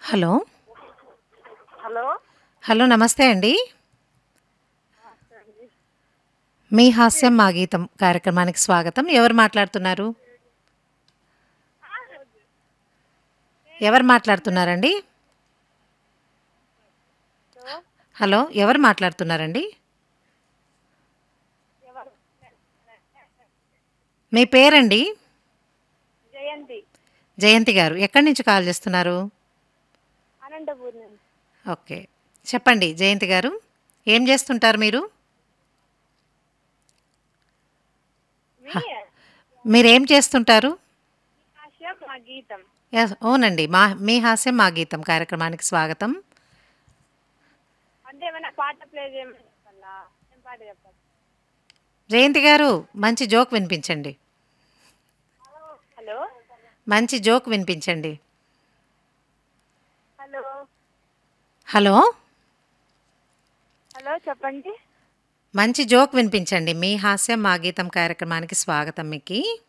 hello hello hello నమస్తే అండి మీ హాస్యం మా గీతం కార్యక్రమానికి స్వాగతం ఎవరు మాట్లాడుతున్నారు ఎవరు మాట్లాడుతున్నారండి హలో ఎవరు మాట్లాడుతున్నారండి మీ పేరండి జయంతి జయంతి గారు ఎక్కడి నుంచి కాల్ చేస్తున్నారు అనంతపూర్ నుంచి ఓకే చెప్పండి జయంతి గారు ఏం చేస్తుంటారు మీరు మీ మీరేం చేస్తుంటారు ఆశయం మా గీతం ఎస్ అవునండి మా మీ హాస్యం మా గీతం కార్యక్రమానికి స్వాగతం అంటే ఏమైనా పాట ప్లే చేయమని చెప్పాలా ఏం పాట చెప్పాలి జయంతి గారు మంచి జోక్ వినిపించండి హలో మంచి జోక్ వినిపించండి హలో హలో హలో చెప్పండి మంచి జోక్ వినిపించండి మీ హాస్యం మా గీతం కార్యక్రమానికి స్వాగతం మీకు